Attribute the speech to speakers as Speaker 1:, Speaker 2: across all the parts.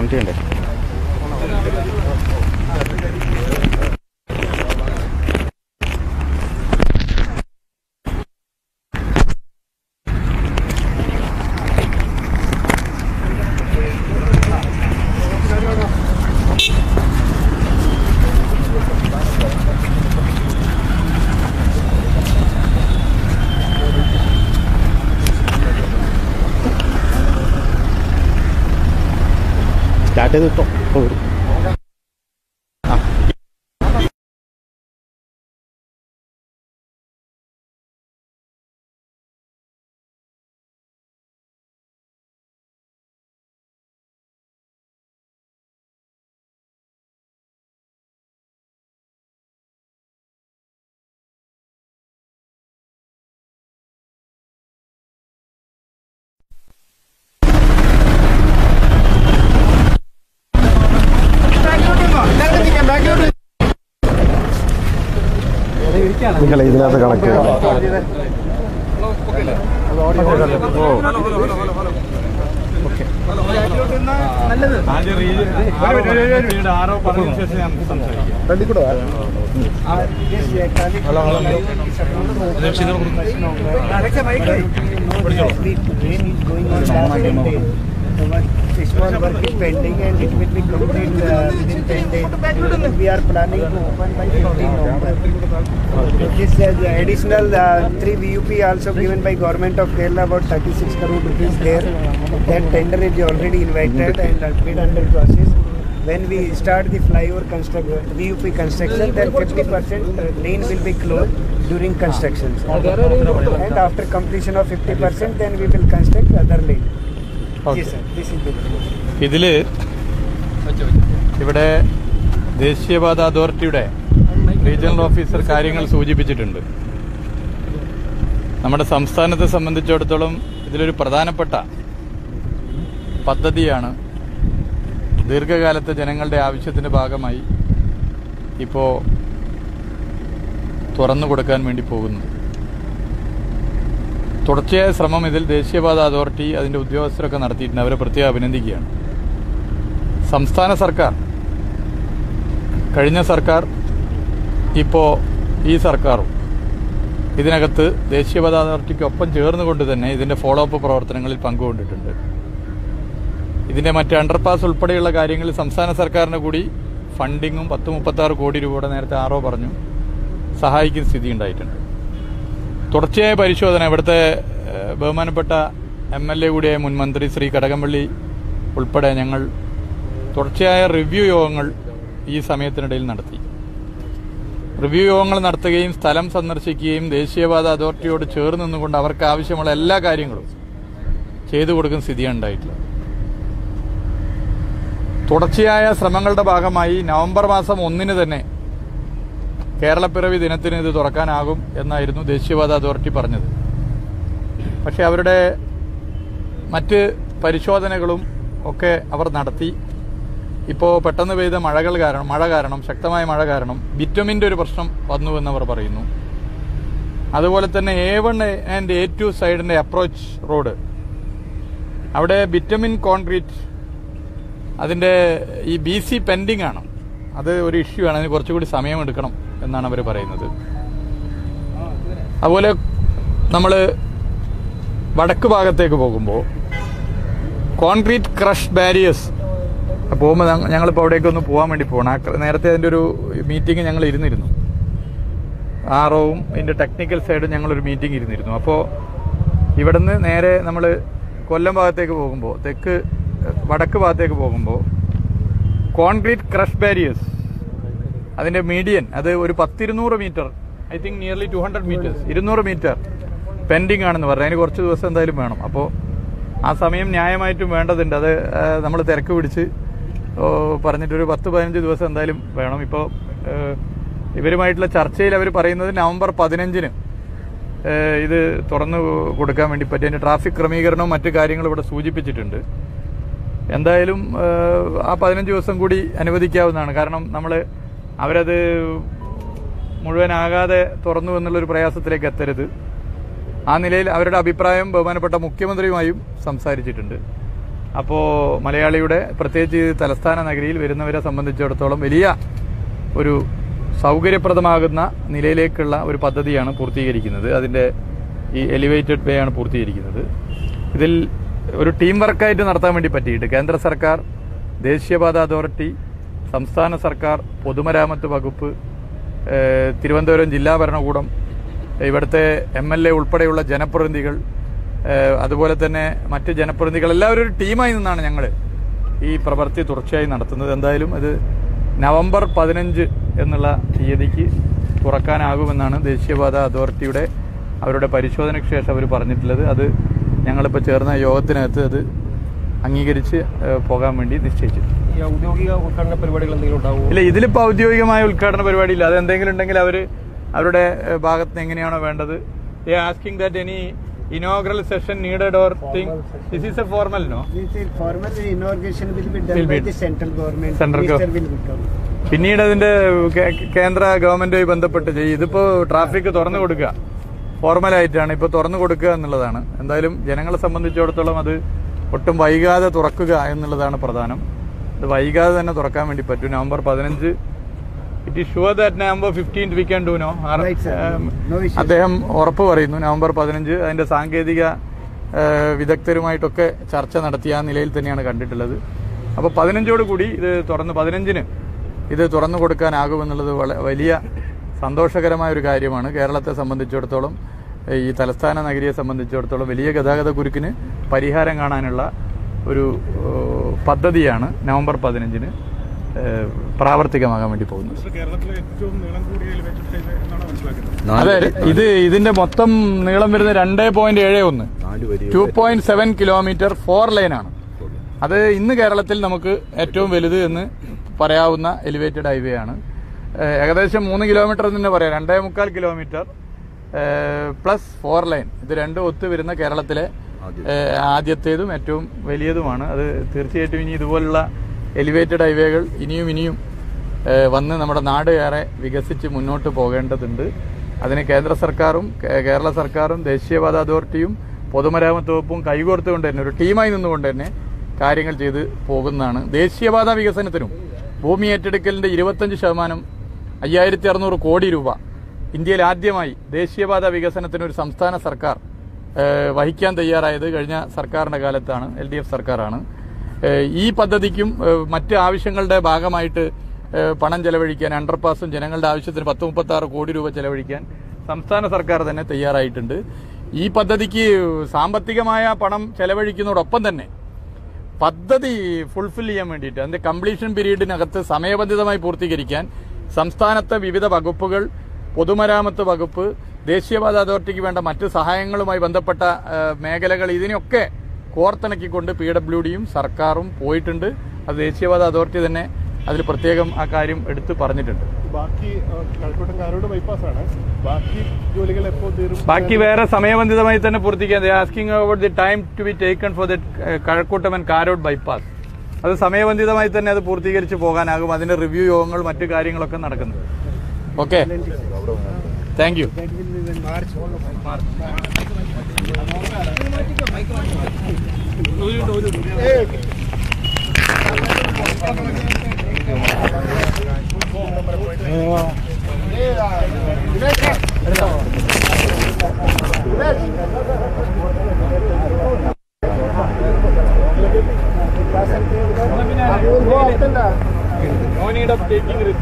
Speaker 1: Connect ചെയ്യണ്ടേ start ചെയ്ത് ഇട്ടോ ഇപ്പൊ വരും ആ നിങ്ങൾ ഇതിനകത്ത് കണക്ട് ചെയ്യണം
Speaker 2: ആരോ പറഞ്ഞ ശേഷം നമുക്ക് സംസാരിക്കാം
Speaker 3: Small work is pending and it will be complete uh, within 10 days. We are planning to open by 15 November. This is additional uh, 3 VUP also given by government of Kerala about 36 crore rupees there. That tender is already invited and uh, bid under process. When we start the flyover construction, VUP construction, then 50% lane will be closed during construction. And after completion of 50%, then we will construct other lane. Yes, sir. This is the.
Speaker 2: ഇതില് ഇവിടെ ദേശീയപാത അതോറിറ്റിയുടെ regional officer കാര്യങ്ങൾ സൂചിപ്പിച്ചിട്ടുണ്ട് നമ്മുടെ സംസ്ഥാനത്തെ സംബന്ധിച്ചിടത്തോളം ഇതിലൊരു പ്രധാനപ്പെട്ട പദ്ധതിയാണ് ദീർഘകാലത്തെ ജനങ്ങളുടെ ആവശ്യത്തിന്റെ ഭാഗമായി ഇപ്പോൾ തുറന്നു കൊടുക്കാൻ വേണ്ടി പോകുന്നത് തുടർച്ചയായ ശ്രമം ഇതിൽ ദേശീയപാത അതോറിറ്റി അതിന്റെ ഉദ്യോഗസ്ഥരൊക്കെ നടത്തിയിട്ടുണ്ട് അവരെ പ്രത്യേകം അഭിനന്ദിക്കുകയാണ് സംസ്ഥാന സർക്കാർ കഴിഞ്ഞ സർക്കാർ ഇപ്പോൾ ഈ സർക്കാരും ഇതിനകത്ത് ദേശീയപാത അതോറിറ്റിക്കൊപ്പം ചേർന്നുകൊണ്ട് തന്നെ ഇതിന്റെ ഫോളോ അപ്പ് പ്രവർത്തനങ്ങളിൽ പങ്കുകൊണ്ടിട്ടുണ്ട് ഇതിന്റെ മറ്റ് അണ്ടർപാസ് ഉൾപ്പെടെയുള്ള കാര്യങ്ങളിൽ സംസ്ഥാന സർക്കാരിന് കൂടി ഫണ്ടിങ്ങും പത്ത് മുപ്പത്തി ആറ് കോടി രൂപയുടെ നേരത്തെ ആറോ പറഞ്ഞു സഹായിക്കുന്ന സ്ഥിതി ഉണ്ടായിട്ടുണ്ട് തുടർച്ചയായ പരിശോധന ഇവിടുത്തെ ഏഹ്, ബഹുമാനപ്പെട്ട എം എൽ എ കൂടിയായ മുൻ മന്ത്രി ശ്രീ കടകംപള്ളി ഉൾപ്പെടെ ഞങ്ങൾ തുടർച്ചയായ റിവ്യൂ യോഗങ്ങൾ ഈ സമയത്തിനിടയിൽ നടത്തി റിവ്യൂ യോഗങ്ങൾ നടത്തുകയും സ്ഥലം സന്ദർശിക്കുകയും ദേശീയപാത അതോറിറ്റിയോട് ചേർന്ന് നിന്നുകൊണ്ട് അവർക്ക് ആവശ്യമുള്ള എല്ലാ കാര്യങ്ങളും ചെയ്തു കൊടുക്കുന്ന സ്ഥിതിയാണ് ഉണ്ടായിട്ടുള്ളത് തുടർച്ചയായ ശ്രമങ്ങളുടെ ഭാഗമായി നവംബർ മാസം ഒന്നിന് തന്നെ കേരളപ്പിറവി ദിനത്തിന് ഇത് തുറക്കാനാകും എന്നായിരുന്നു ദേശീയപാത അതോറിറ്റി പറഞ്ഞത് പക്ഷെ അവരുടെ മറ്റ് പരിശോധനകളും ഒക്കെ അവർ നടത്തി ഇപ്പോൾ പെട്ടെന്ന് പെയ്ത മഴകൾ കാരണം മഴ കാരണം ശക്തമായ മഴ കാരണം ബിറ്റമിൻ്റെ ഒരു പ്രശ്നം വന്നുവെന്ന് അവർ പറയുന്നു അതുപോലെ തന്നെ A one and A two സൈഡിന്റെ അപ്രോച്ച് റോഡ് അവിടെ ബിറ്റമിൻ കോൺക്രീറ്റ് അതിന്റെ ഈ ബി സി പെൻഡിങ് ആണ് അത് ഒരു ഇഷ്യൂ ആണ് അതിന് കുറച്ചുകൂടി സമയമെടുക്കണം എന്നാണ് അവർ പറയുന്നത് അതുപോലെ നമ്മൾ വടക്ക് ഭാഗത്തേക്ക് പോകുമ്പോൾ കോൺക്രീറ്റ് ക്രഷ് ബാരിയേഴ്സ് പോകുമ്പോൾ ഞങ്ങളിപ്പോൾ അവിടേക്ക് ഒന്ന് പോകാൻ വേണ്ടി പോകണം ആ ക്ര- നേരത്തെ അതിൻ്റെ ഒരു മീറ്റിംഗ് ഞങ്ങൾ ഇരുന്നിരുന്നു ആറോവും ഇതിൻ്റെ ടെക്നിക്കൽ സൈഡും ഞങ്ങളൊരു മീറ്റിംഗ് ഇരുന്നിരുന്നു അപ്പോൾ ഇവിടുന്ന് നേരെ നമ്മൾ കൊല്ലം ഭാഗത്തേക്ക് പോകുമ്പോൾ തെക്ക് വടക്ക് ഭാഗത്തേക്ക് പോകുമ്പോൾ കോൺക്രീറ്റ് ക്രഷ് ബാരിയേഴ്സ് അതിന്റെ മീഡിയൻ അത് ഒരു പത്തിരുന്നൂറ് metre I think nearly two hundred metres ഇരുന്നൂറ് മീറ്റർ പെൻഡിങ് ആണെന്ന് പറഞ്ഞു അതിന് കുറച്ച് ദിവസം എന്തായാലും വേണം അപ്പോൾ ആ സമയം ന്യായമായിട്ടും വേണ്ടതുണ്ട് അത് നമ്മൾ തിരക്ക് പിടിച്ച് ഓ, പറഞ്ഞിട്ടൊരു പത്ത് പതിനഞ്ച് ദിവസം എന്തായാലും വേണം ഇപ്പോൾ ഇവരുമായിട്ടുള്ള ചർച്ചയിൽ അവർ പറയുന്നത് നവംബർ പതിനഞ്ചിന് ഏഹ് ഇത് തുറന്നു കൊടുക്കാൻ വേണ്ടി പറ്റി അതിന്റെ ട്രാഫിക് ക്രമീകരണവും മറ്റു കാര്യങ്ങളും ഇവിടെ സൂചിപ്പിച്ചിട്ടുണ്ട് എന്തായാലും ഏഹ് ആ പതിനഞ്ച് ദിവസം കൂടി അനുവദിക്കാവുന്നതാണ് കാരണം നമ്മൾ അവരത് മുഴുവനാകാതെ തുറന്നു എന്നുള്ളൊരു പ്രയാസത്തിലേക്ക് എത്തരുത് ആ നിലയിൽ അവരുടെ അഭിപ്രായം ബഹുമാനപ്പെട്ട മുഖ്യമന്ത്രിയുമായും സംസാരിച്ചിട്ടുണ്ട് അപ്പോൾ മലയാളിയുടെ പ്രത്യേകിച്ച് തലസ്ഥാന നഗരിയിൽ വരുന്നവരെ സംബന്ധിച്ചിടത്തോളം വലിയ ഒരു സൗകര്യപ്രദമാകുന്ന നിലയിലേക്കുള്ള ഒരു പദ്ധതിയാണ് പൂർത്തീകരിക്കുന്നത് അതിൻ്റെ ഈ എലിവേറ്റഡ് വേ ആണ് പൂർത്തീകരിക്കുന്നത് ഇതിൽ ഒരു ടീം വർക്കായിട്ട് നടത്താൻ വേണ്ടി പറ്റിയിട്ട് കേന്ദ്ര സർക്കാർ ദേശീയപാത അതോറിറ്റി സംസ്ഥാന സർക്കാർ പൊതുമരാമത്ത് വകുപ്പ് ഏഹ്, തിരുവനന്തപുരം ജില്ലാ ഭരണകൂടം ഇവിടുത്തെ എം എൽ എ ഉൾപ്പെടെയുള്ള ജനപ്രതിനിധികൾ ഏഹ്, അതുപോലെ തന്നെ മറ്റ് ജനപ്രതിനിധികൾ എല്ലാവരും ഒരു ടീമായി നിന്നാണ് ഞങ്ങൾ ഈ പ്രവൃത്തി തുടർച്ചയായി നടത്തുന്നത് എന്തായാലും ഇത് നവംബർ പതിനഞ്ച് എന്നുള്ള തീയതിക്ക് തുറക്കാനാകുമെന്നാണ് ദേശീയപാത അതോറിറ്റിയുടെ അവരുടെ പരിശോധനയ്ക്ക് ശേഷം അവർ പറഞ്ഞിട്ടുള്ളത് അത് ഞങ്ങളിപ്പോൾ ചേർന്ന യോഗത്തിനകത്ത് അത് അംഗീകരിച്ച് ഏഹ്, പോകാൻ വേണ്ടി നിശ്ചയിച്ചു
Speaker 4: ഈ ഔദ്യോഗിക ഉദ്ഘാടന പരിപാടികൾ എന്തെങ്കിലും ഉണ്ടാവുമോ
Speaker 2: ഇല്ല ഇതിലിപ്പോൾ ഔദ്യോഗികമായ ഉദ്ഘാടന പരിപാടി ഇല്ല അത് എന്തെങ്കിലും ഉണ്ടെങ്കിൽ അവർ അവരുടെ ഏഹ്, ഭാഗത്ത് നിന്ന് എങ്ങനെയാണോ വേണ്ടത് asking that any inaugural session needed or thing this is a formal no
Speaker 3: This is formal inauguration will be done
Speaker 2: Will
Speaker 3: by
Speaker 2: be-
Speaker 3: the central government.
Speaker 2: Central
Speaker 3: Minister
Speaker 2: gov-
Speaker 3: will become.
Speaker 2: പിന്നീട് അതിന്റെ കേ- കേന്ദ്ര ഗവൺമെന്റുമായി ബന്ധപ്പെട്ട് ചെയ്യും ഇതിപ്പോ traffic തുറന്നു കൊടുക്കുക ഫോർമലായിട്ടാണ് ഇപ്പൊ തുറന്നു കൊടുക്കുക എന്നുള്ളതാണ് എന്തായാലും ജനങ്ങളെ സംബന്ധിച്ചിടത്തോളം അത് ഒട്ടും വൈകാതെ തുറക്കുക എന്നുള്ളതാണ് പ്രധാനം ഇത് വൈകാതെ തന്നെ തുറക്കാൻ വേണ്ടി പറ്റും നവംബർ പതിനഞ്ച് it is sure that November fifteen we can do no
Speaker 3: Right, sir. No issues.
Speaker 2: അദ്ദേഹം ഉറപ്പ് പറയുന്നു നവംബർ പതിനഞ്ച് അതിന്റെ സാങ്കേതിക ഏഹ്, വിദഗ്ധരുമായിട്ടൊക്കെ ചർച്ച നടത്തിയ ആ നിലയിൽ തന്നെയാണ് കണ്ടിട്ടുള്ളത് അപ്പോൾ പതിനഞ്ചോട് കൂടി ഇത് തുറന്ന് പതിനഞ്ചിന് ഇത് തുറന്നു കൊടുക്കാനാകുമെന്നുള്ളത് വള- വലിയ സന്തോഷകരമായ ഒരു കാര്യമാണ് കേരളത്തെ സംബന്ധിച്ചിടത്തോളം ഏഹ്, ഈ തലസ്ഥാന നഗരിയെ സംബന്ധിച്ചിടത്തോളം വലിയ ഗതാഗത കുരുക്കിന് പരിഹാരം കാണാനുള്ള ഒരു ഏഹ്, പദ്ധതിയാണ് നവംബർ പതിനഞ്ചിന് ഏഹ്, പ്രാവർത്തികമാകാൻ വേണ്ടി പോകുന്നത്
Speaker 5: കേരളത്തിലെ ഏറ്റവും നീളം കൂടിയ എലിവേറ്റഡ് ഹൈവേ എന്നാണ് മനസ്സിലാക്കുന്നത്
Speaker 2: അതെ ഇത് ഇതിന്റെ മൊത്തം നീളം വരുന്നത് രണ്ട് പോയിന്റ് ഏഴ് ഒന്ന് two point seven kilometre four ലൈനാണ് അത് ഇന്ന് കേരളത്തിൽ നമുക്ക് ഏറ്റവും വലുത് എന്ന് പറയാവുന്ന എലിവേറ്റഡ് ഹൈവേ ആണ് ഏഹ് ഏകദേശം മൂന്ന് കിലോമീറ്റർ എന്ന് തന്നെ പറയാം രണ്ടേ മുക്കാൽ കിലോമീറ്റർ പ്ലസ് ഫോർ ലൈൻ ഇത് രണ്ടും ഒത്തു വരുന്ന കേരളത്തിലെ ഏഹ് ആദ്യത്തേതും ഏറ്റവും വലിയതുമാണ് അത് തീർച്ചയായിട്ടും ഇനി ഇതുപോലുള്ള എലിവേറ്റഡ് ഹൈവേകൾ ഇനിയും ഇനിയും ഏഹ് വന്ന് നമ്മുടെ നാട് ഏറെ വികസിച്ച് മുന്നോട്ട് പോകേണ്ടതുണ്ട് അതിന് കേന്ദ്ര സർക്കാരും കേ- കേരള സർക്കാരും ദേശീയപാത അതോറിറ്റിയും പൊതുമരാമത്ത് വകുപ്പും കൈകോർത്തുകൊണ്ട് തന്നെ ഒരു ടീമായി നിന്നുകൊണ്ട് തന്നെ കാര്യങ്ങൾ ചെയ്ത് പോകുന്നതാണ് ദേശീയപാത വികസനത്തിനും ഭൂമി ഏറ്റെടുക്കലിന്റെ ഇരുപത്തഞ്ച് ശതമാനം അയ്യായിരത്തി അറുന്നൂറ് കോടി രൂപ ഇന്ത്യയിൽ ആദ്യമായി ദേശീയപാത വികസനത്തിന് ഒരു സംസ്ഥാന സർക്കാർ ഏഹ് വഹിക്കാൻ തയ്യാറായത് കഴിഞ്ഞ സർക്കാരിന്റെ കാലത്താണ് എൽ ഡി എഫ് സർക്കാരാണ് ഏഹ് ഈ പദ്ധതിക്കും ഏഹ് മറ്റ് ആവശ്യങ്ങളുടെ ഭാഗമായിട്ട് ഏഹ് പണം ചെലവഴിക്കാൻ അണ്ടർപാസും ജനങ്ങളുടെ ആവശ്യത്തിന് പത്ത് മുപ്പത്തി ആറ് കോടി രൂപ ചെലവഴിക്കാൻ സംസ്ഥാന സർക്കാർ തന്നെ തയ്യാറായിട്ടുണ്ട് ഈ പദ്ധതിക്ക് സാമ്പത്തികമായ പണം ചെലവഴിക്കുന്നതോടൊപ്പം തന്നെ പദ്ധതി ഫുൾഫിൽ ചെയ്യാൻ വേണ്ടിയിട്ട് അതിന്റെ കംപ്ലീഷൻ പീരീഡിനകത്ത് സമയബന്ധിതമായി പൂർത്തീകരിക്കാൻ സംസ്ഥാനത്തെ വിവിധ വകുപ്പുകൾ പൊതുമരാമത്ത് വകുപ്പ് ദേശീയപാത അതോറിറ്റിക്ക് വേണ്ട മറ്റ് സഹായങ്ങളുമായി ബന്ധപ്പെട്ട ആ, മേഖലകൾ ഇതിനെയൊക്കെ കോർത്തിണക്കിക്കൊണ്ട് പി ഡബ്ല്യു ഡിയും സർക്കാരും പോയിട്ടുണ്ട് അത് ദേശീയപാത അതോറിറ്റി തന്നെ അതിൽ പ്രത്യേകം ആ കാര്യം എടുത്തു പറഞ്ഞിട്ടുണ്ട്
Speaker 5: ബാക്കി കഴക്കൂട്ടംകാരോട് ബൈപ്പാസ് ആണ് ബാക്കി ജോലികൾ എപ്പോൾ തീരും
Speaker 2: ബാക്കി വേറെ സമയബന്ധിതമായി തന്നെ പൂർത്തിക്കാൻ asking about the time to be taken for the Kazhakkoottam and Karode bypass അത് സമയബന്ധിതമായി തന്നെ അത് പൂർത്തീകരിച്ച് പോകാനാകും അതിന്റെ റിവ്യൂ യോഗങ്ങൾ മറ്റു കാര്യങ്ങളൊക്കെ നടക്കുന്നത് okay thank you
Speaker 3: That will be in March.
Speaker 2: No need of taking risk.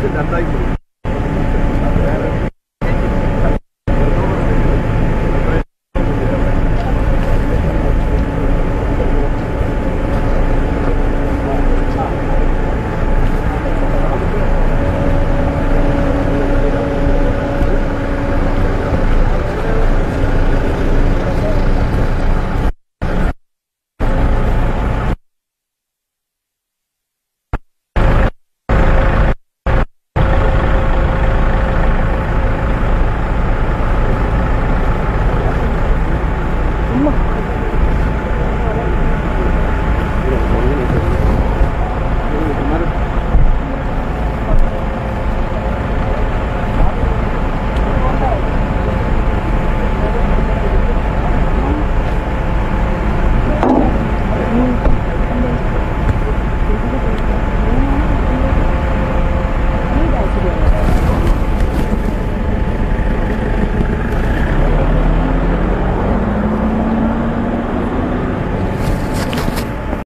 Speaker 5: രണ്ടായി പോയി